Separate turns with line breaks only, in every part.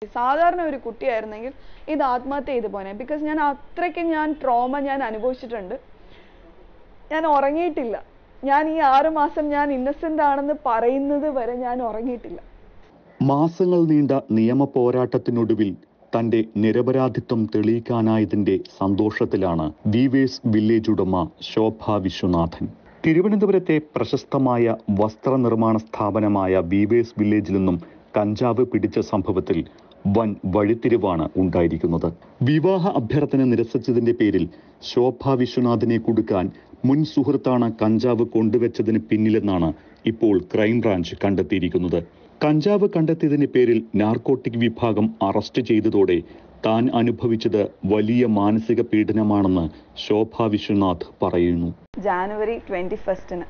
സാധാരണ ഒരു കുട്ടിയായിരുന്നെങ്കിൽ ഇത് ആത്മഹത്യ ചെയ്തു പോനെ ബിക്കോസ് ഞാൻ അത്രയ്ക്ക് ഞാൻ ട്രോമ ഞാൻ അനുഭവിച്ചിട്ടുണ്ട് ഞാൻ ഉറങ്ങിയിട്ടില്ല ഞാൻ ഈ ആറ് മാസം ഞാൻ ഇന്നസെന്റ് ആണെന്ന് പറയുന്നത് വരെ ഞാൻ ഉറങ്ങിയിട്ടില്ല
മാസങ്ങൾ നീണ്ട നിയമ പോരാട്ടത്തിനൊടുവിൽ തന്റെ നിരപരാധിത്വം തെളിയിക്കാനായതിന്റെ സന്തോഷത്തിലാണ് വീവേഴ്സ് വില്ലേജ് ഉടമ ശോഭ വിശ്വനാഥൻ തിരുവനന്തപുരത്തെ പ്രശസ്തമായ വസ്ത്രനിർമ്മാണ സ്ഥാപനമായ വീവേഴ്സ് വില്ലേജിൽ നിന്നും കഞ്ചാവ് പിടിച്ച സംഭവത്തിൽ വൻ വഴിത്തിരിവാണ് ഉണ്ടായിരിക്കുന്നത് വിവാഹ അഭ്യർത്ഥന നിരസിച്ചതിന്റെ പേരിൽ ശോഭ വിശ്വനാഥിനെ കൊടുക്കാൻ മുൻ സുഹൃത്താണ് കഞ്ചാവ് കൊണ്ടുവച്ചതിന് പിന്നിലെന്നാണ് ഇപ്പോൾ ക്രൈംബ്രാഞ്ച് കണ്ടെത്തിയിരിക്കുന്നത് കഞ്ചാവ് കണ്ടെത്തിയതിന്റെ പേരിൽ നാർക്കോട്ടിക് വിഭാഗം അറസ്റ്റ് ചെയ്തതോടെ താൻ അനുഭവിച്ചത് വലിയ മാനസിക പീഡനമാണെന്ന് ശോഭ വിശ്വനാഥ് പറയുന്നു
ജാനുവരി ട്വൻറ്റി ഫസ്റ്റിന്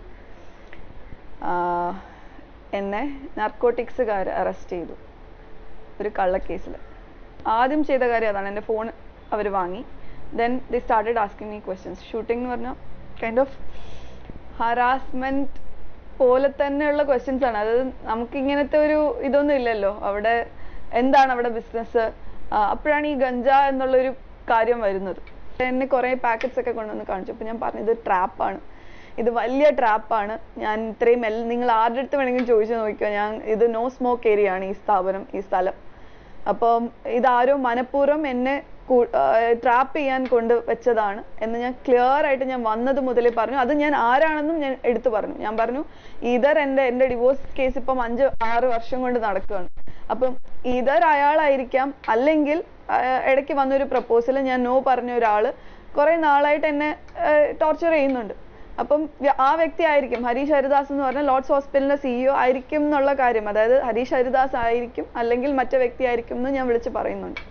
എന്നെ നർക്കോട്ടിക്സുകാർ അറസ്റ്റ് ചെയ്തു ഒരു കള്ളക്കേസിൽ ആദ്യം ചെയ്ത കാര്യം അതാണ് എൻ്റെ ഫോൺ അവർ വാങ്ങി then they started asking me questions shooting എന്ന് പറഞ്ഞാൽ കൈൻഡ് ഓഫ് ഹറാസ്മെൻറ്റ് പോലെ തന്നെയുള്ള ക്വസ്റ്റ്യൻസ് ആണ് അതായത് നമുക്ക് ഇങ്ങനത്തെ ഒരു ഇതൊന്നും ഇല്ലല്ലോ അവിടെ എന്താണ് അവിടെ ബിസിനസ് അപ്പോഴാണ് ഈ ഗഞ്ച എന്നുള്ളൊരു കാര്യം വരുന്നത് എന്നെ കുറേ പാക്കറ്റ്സ് ഒക്കെ കൊണ്ടുവന്ന് കാണിച്ചു അപ്പോൾ ഞാൻ പറഞ്ഞു ഇത് ട്രാപ്പാണ് ഇത് വലിയ ട്രാപ്പാണ് ഞാൻ ഇത്രയും എൽ നിങ്ങൾ ആരുടെ അടുത്ത് വേണമെങ്കിലും ചോദിച്ചു നോക്കിയോ ഞാൻ ഇത് നോ സ്മോക്ക് ഏരിയ ആണ് ഈ സ്ഥാപനം ഈ സ്ഥലം അപ്പം ഇതാരോ മനഃപൂർവ്വം എന്നെ ട്രാപ്പ് ചെയ്യാൻ കൊണ്ട് വെച്ചതാണ് എന്ന് ഞാൻ ക്ലിയർ ആയിട്ട് ഞാൻ വന്നത് മുതലേ പറഞ്ഞു അത് ഞാൻ ആരാണെന്നും ഞാൻ എടുത്തു പറഞ്ഞു ഞാൻ പറഞ്ഞു ഇതർ എൻ്റെ എൻ്റെ ഡിവോഴ്സ് കേസ് ഇപ്പം അഞ്ച് ആറ് വർഷം കൊണ്ട് നടക്കുകയാണ് അപ്പം ഇതർ അയാളായിരിക്കാം അല്ലെങ്കിൽ ആ, ഇടയ്ക്ക് വന്നൊരു പ്രപ്പോസൽ ഞാൻ നോ പറഞ്ഞ ഒരാൾ കുറേ നാളായിട്ട് എന്നെ ടോർച്ചർ ചെയ്യുന്നുണ്ട് അപ്പം വ്യ- ആ വ്യക്തി ആയിരിക്കും ഹരീഷ് ഹരിദാസ് എന്ന് പറഞ്ഞ ലോർഡ്സ് ഹോസ്പിറ്റലിന്റെ സിഇഒ ആയിരിക്കും എന്നുള്ള കാര്യം അതായത് ഹരീഷ് ഹരിദാസ് ആയിരിക്കും അല്ലെങ്കിൽ മറ്റേ വ്യക്തി ആയിരിക്കും എന്ന് ഞാൻ വിളിച്ച് പറയുന്നുണ്ട്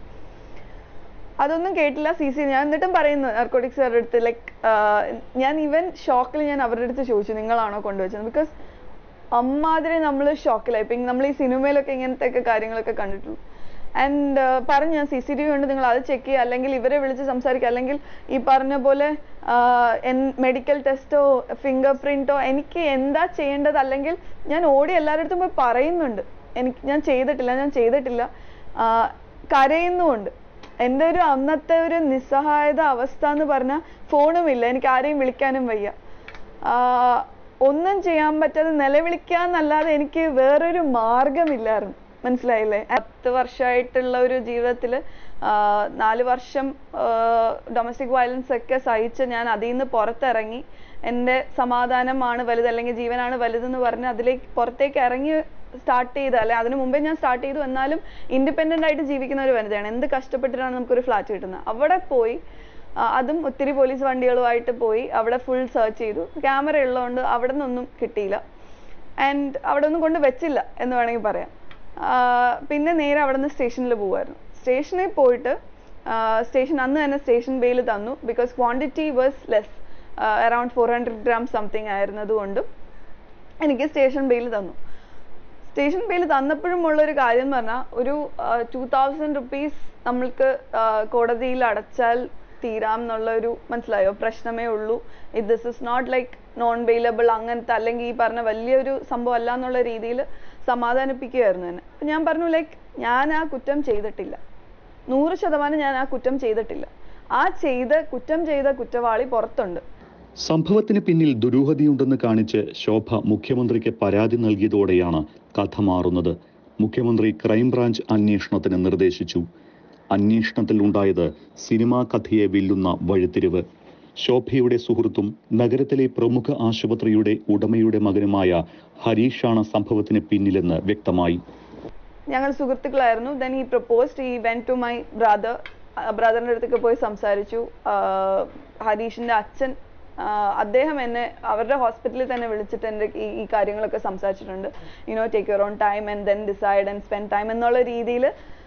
അതൊന്നും കേട്ടില്ല സി സി ഞാൻ എന്നിട്ടും പറയുന്നു നാർക്കോട്ടിക്സുകാരുടെ അടുത്ത് ലൈക്ക് ഞാൻ ഈവൻ ഷോക്കിൽ ഞാൻ അവരുടെ അടുത്ത് ചോദിച്ചു നിങ്ങളാണോ കൊണ്ടുവച്ചത് ബിക്കോസ് അമ്മാതിരി നമ്മൾ ഷോക്കിലായി ഇപ്പം നമ്മൾ ഈ സിനിമയിലൊക്കെ ഇങ്ങനത്തെ ഒക്കെ കാര്യങ്ങളൊക്കെ കണ്ടിട്ടുള്ളൂ ആൻഡ് പറഞ്ഞു ഞാൻ സി സി ടി വി ഉണ്ട് നിങ്ങൾ അത് ചെക്ക് ചെയ്യുക അല്ലെങ്കിൽ ഇവരെ വിളിച്ച് സംസാരിക്കുക അല്ലെങ്കിൽ ഈ പറഞ്ഞ പോലെ മെഡിക്കൽ ടെസ്റ്റോ ഫിംഗർ പ്രിന്റോ എനിക്ക് എന്താ ചെയ്യേണ്ടത് അല്ലെങ്കിൽ ഞാൻ ഓടി എല്ലാവരുടെ അടുത്തും പോയി പറയുന്നുണ്ട് എനിക്ക് ഞാൻ ചെയ്തിട്ടില്ല ഞാൻ ചെയ്തിട്ടില്ല ആ, കരയുന്നുമുണ്ട് എൻ്റെ ഒരു അന്നത്തെ ഒരു നിസ്സഹായത അവസ്ഥ എന്ന് പറഞ്ഞാൽ ഫോണുമില്ല എനിക്ക് ആരെയും വിളിക്കാനും വയ്യ ആ, ഒന്നും ചെയ്യാൻ പറ്റാതെ നിലവിളിക്കാന്നല്ലാതെ എനിക്ക് വേറൊരു മാർഗമില്ലായിരുന്നു മനസ്സിലായില്ലേ പത്ത് വർഷമായിട്ടുള്ള ഒരു ജീവിതത്തിൽ നാല് വർഷം ഡൊമസ്റ്റിക് വയലൻസ് ഒക്കെ സഹിച്ച് ഞാൻ അതിൽ നിന്ന് പുറത്തിറങ്ങി എൻ്റെ സമാധാനമാണ് വലുത് അല്ലെങ്കിൽ ജീവനാണ് വലുതെന്ന് പറഞ്ഞ് അതിലേക്ക് പുറത്തേക്ക് ഇറങ്ങി സ്റ്റാർട്ട് ചെയ്ത അല്ലെ അതിനു മുമ്പേ ഞാൻ സ്റ്റാർട്ട് ചെയ്തു എന്നാലും ഇൻഡിപെൻഡന്റ് ആയിട്ട് ജീവിക്കുന്ന ഒരു വനിതയാണ് എന്ത് കഷ്ടപ്പെട്ടിട്ടാണ് നമുക്കൊരു ഫ്ലാറ്റ് കിട്ടുന്നത് അവിടെ പോയി ആ, അതും ഒത്തിരി പോലീസ് വണ്ടികളുമായിട്ട് പോയി അവിടെ ഫുൾ സെർച്ച് ചെയ്തു ക്യാമറ ഉള്ളതുകൊണ്ട് അവിടെ നിന്നൊന്നും കിട്ടിയില്ല ആൻഡ് അവിടെ ഒന്നും കൊണ്ട് വെച്ചില്ല എന്ന് വേണമെങ്കിൽ പറയാം ആ, പിന്നെ നേരെ അവിടെ നിന്ന് സ്റ്റേഷനിൽ പോകുമായിരുന്നു സ്റ്റേഷനിൽ പോയിട്ട് സ്റ്റേഷൻ അന്ന് തന്നെ സ്റ്റേഷൻ ബെയിൽ തന്നു because quantity was less around four hundred gram something ആയിരുന്നതുകൊണ്ടും എനിക്ക് സ്റ്റേഷൻ ബെയിൽ തന്നു സ്റ്റേഷൻ ബെയിൽ തന്നപ്പോഴും ഉള്ള ഒരു കാര്യം എന്ന് പറഞ്ഞാൽ ഒരു ടു തൗസൻഡ് റുപ്പീസ് നമ്മൾക്ക് ആ, കോടതിയിൽ അടച്ചാൽ തീരാം എന്നുള്ള ഒരു മനസ്സിലായോ പ്രശ്നമേ ഉള്ളൂ this is not like non bailable അങ്ങനത്തെ അല്ലെങ്കിൽ ഈ പറഞ്ഞ വലിയൊരു സംഭവം അല്ല എന്നുള്ള രീതിയിൽ സമാധാനിപ്പിക്കുകയായിരുന്നു എന്നെ അപ്പം ഞാൻ പറഞ്ഞു ലൈക്ക് ഞാൻ ആ കുറ്റം ചെയ്തിട്ടില്ല നൂറ് ശതമാനം ഞാൻ ആ കുറ്റം ചെയ്തിട്ടില്ല ആ ചെയ്ത കുറ്റം ചെയ്ത കുറ്റവാളി പുറത്തുണ്ട്
സംഭവത്തിന് പിന്നിൽ ദുരൂഹതയുണ്ടെന്ന് കാണിച്ച് ശോഭ മുഖ്യമന്ത്രിക്ക് പരാതി നൽകിയതോടെയാണ് കഥ മാറുന്നത് മുഖ്യമന്ത്രി ക്രൈംബ്രാഞ്ച് അന്വേഷണത്തിന് നിർദ്ദേശിച്ചു അന്വേഷണത്തിൽ ഉണ്ടായത് സിനിമാ കഥയെ വെല്ലുന്ന വഴിത്തിരിവ് ശോഭയുടെ സുഹൃത്തും നഗരത്തിലെ പ്രമുഖ ആശുപത്രിയുടെ ഉടമയുടെ മകനുമായ ഹരീഷാണ് സംഭവത്തിന് പിന്നിലെന്ന് വ്യക്തമായി
ഞങ്ങൾ സുഹൃത്തുക്കളായിരുന്നു then he proposed he went to my brother ബ്രദറിൻ്റെ അടുത്തൊക്കെ പോയി സംസാരിച്ചു ആഹ് ഹരീഷിൻ്റെ അച്ഛൻ ആഹ് അദ്ദേഹം എന്നെ അവരുടെ ഹോസ്പിറ്റലിൽ തന്നെ വിളിച്ചിട്ട് എൻ്റെ ഈ ഈ കാര്യങ്ങളൊക്കെ സംസാരിച്ചിട്ടുണ്ട് you know take your own time and then decide and spend time എന്നുള്ള രീതിയിൽ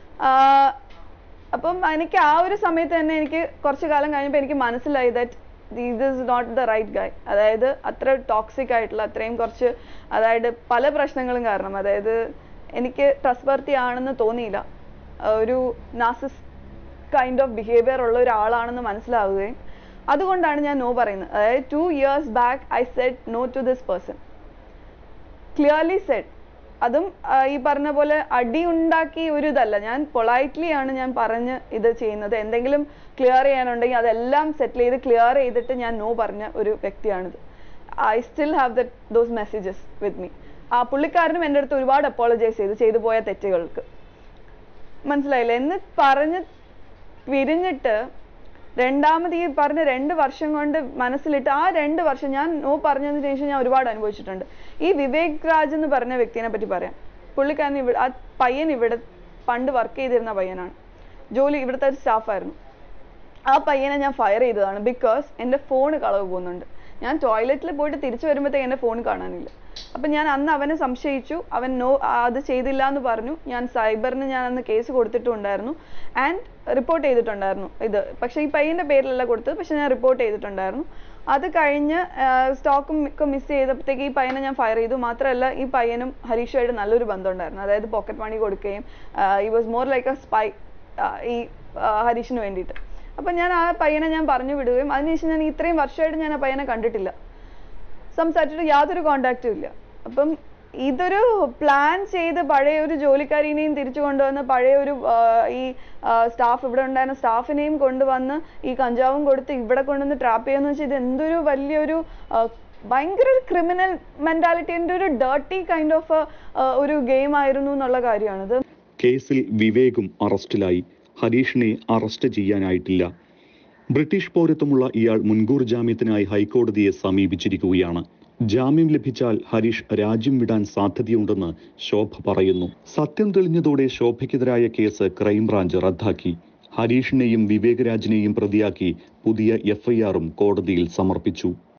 അപ്പം എനിക്ക് ആ ഒരു സമയത്ത് തന്നെ എനിക്ക് കുറച്ച് കാലം കഴിഞ്ഞപ്പോൾ എനിക്ക് മനസ്സിലായി that it is not the right guy അതായത് അത്ര ടോക്സിക് ആയിട്ടുള്ള അത്രയും കുറച്ച് അതായത് പല പ്രശ്നങ്ങളും കാരണം അതായത് എനിക്ക് ട്രസ്റ്റ് വർത്തി ആണെന്ന് തോന്നിയില്ല ആ, ഒരു നാസിസ് കൈൻഡ് ഓഫ് ബിഹേവിയർ ഉള്ള ഒരാളാണെന്ന് മനസ്സിലാവുകയും അതുകൊണ്ടാണ് ഞാൻ നോ പറയുന്നത് അതായത് two years back I said no to this person clearly said അതും ആ, ഈ പറഞ്ഞ പോലെ അടി ഉണ്ടാക്കി ഒരു ഇതല്ല ഞാൻ പൊളൈറ്റ്ലി ആണ് ഞാൻ പറഞ്ഞ് ഇത് ചെയ്യുന്നത് എന്തെങ്കിലും ക്ലിയർ ചെയ്യാനുണ്ടെങ്കിൽ അതെല്ലാം സെറ്റിൽ ചെയ്ത് ക്ലിയർ ചെയ്തിട്ട് ഞാൻ നോ പറഞ്ഞ ഒരു വ്യക്തിയാണിത് I still have that those messages with me ആ പുള്ളിക്കാരനും എൻ്റെ അടുത്ത് ഒരുപാട് അപ്പോളജൈസ് ചെയ്തു ചെയ്തു പോയ തെറ്റുകൾക്ക് മനസ്സിലായില്ലേ എന്ന് പറഞ്ഞ് പിരിഞ്ഞിട്ട് രണ്ടാമത് ഈ പറഞ്ഞ രണ്ട് വർഷം കൊണ്ട് മനസ്സിലിട്ട് ആ രണ്ട് വർഷം ഞാൻ നോ പറഞ്ഞതിന് ശേഷം ഞാൻ ഒരുപാട് അനുഭവിച്ചിട്ടുണ്ട് ഈ വിവേക് രാജ് എന്ന് പറഞ്ഞ വ്യക്തിനെ പറ്റി പറയാം പുള്ളിക്കാരൻ ഇവിടെ ആ പയ്യൻ ഇവിടെ പണ്ട് വർക്ക് ചെയ്തിരുന്ന പയ്യനാണ് ജോലി ഇവിടുത്തെ ഒരു സ്റ്റാഫായിരുന്നു ആ പയ്യനെ ഞാൻ ഫയർ ചെയ്തതാണ് ബിക്കോസ് എൻ്റെ ഫോൺ കളവ് പോകുന്നുണ്ട് ഞാൻ ടോയ്ലറ്റിൽ പോയിട്ട് തിരിച്ചു വരുമ്പോഴത്തേക്ക് എൻ്റെ ഫോൺ കാണാനില്ല അപ്പം ഞാൻ അന്ന് അവനെ സംശയിച്ചു അവൻ നോ അത് ചെയ്തില്ല എന്ന് പറഞ്ഞു ഞാൻ സൈബറിന് ഞാൻ അന്ന് കേസ് കൊടുത്തിട്ടുണ്ടായിരുന്നു ആൻഡ് റിപ്പോർട്ട് ചെയ്തിട്ടുണ്ടായിരുന്നു ഇത് പക്ഷേ ഈ പയ്യൻ്റെ പേരിലല്ല കൊടുത്തത് പക്ഷെ ഞാൻ റിപ്പോർട്ട് ചെയ്തിട്ടുണ്ടായിരുന്നു അത് കഴിഞ്ഞ് സ്റ്റോക്കും ഒക്കെ മിസ് ചെയ്തപ്പോഴത്തേക്ക് ഈ പയ്യനെ ഞാൻ ഫയർ ചെയ്തു മാത്രമല്ല ഈ പയ്യനും ഹരീഷുമായിട്ട് നല്ലൊരു ബന്ധമുണ്ടായിരുന്നു അതായത് പോക്കറ്റ് മണി കൊടുക്കുകയും he was more like a spy ഈ ആ, ഹരീഷിന് വേണ്ടിയിട്ട് അപ്പം ഞാൻ ആ പയ്യനെ ഞാൻ പറഞ്ഞു വിടുകയും അതിനുശേഷം ഞാൻ ഇത്രയും വർഷമായിട്ട് ഞാൻ ആ പയ്യനെ കണ്ടിട്ടില്ല സംസാരിച്ചിട്ട് യാതൊരു കോണ്ടാക്റ്റും ഇല്ല അപ്പം ഇതൊരു പ്ലാൻ ചെയ്ത് പഴയ ഒരു ജോലിക്കാരിനെയും തിരിച്ചു കൊണ്ടുവന്ന് പഴയ ഒരു ആ, ഈ സ്റ്റാഫ് ഇവിടെ ഉണ്ടായിരുന്ന സ്റ്റാഫിനെയും കൊണ്ടുവന്ന് ഈ കഞ്ചാവും കൊടുത്ത് ഇവിടെ കൊണ്ടുവന്ന് ട്രാപ്പ് ചെയ്യാന്ന് വെച്ചാൽ ഇത് എന്തൊരു വലിയൊരു ആ, ഭയങ്കര ഒരു ക്രിമിനൽ മെന്റാലിറ്റിന്റെ ഒരു ഡേർട്ടി കൈൻഡ് ഓഫ് ഒരു ഗെയിം ആയിരുന്നു എന്നുള്ള കാര്യമാണിത്
കേസിൽ വിവേകും അറസ്റ്റിലായി ഹരീഷിനെ അറസ്റ്റ് ചെയ്യാനായിട്ടില്ല ബ്രിട്ടീഷ് പൗരത്വമുള്ള ഇയാൾ മുൻകൂർ ജാമ്യത്തിനായി ഹൈക്കോടതിയെ സമീപിച്ചിരിക്കുകയാണ് ജാമ്യം ലഭിച്ചാൽ ഹരീഷ് രാജ്യം വിടാൻ സാധ്യതയുണ്ടെന്ന് ശോഭ പറയുന്നു സത്യം തെളിഞ്ഞതോടെ ശോഭയ്ക്കെതിരായ കേസ് ക്രൈംബ്രാഞ്ച് റദ്ദാക്കി ഹരീഷിനെയും വിവേകരാജിനെയും പ്രതിയാക്കി പുതിയ എഫ്ഐആറും കോടതിയിൽ സമർപ്പിച്ചു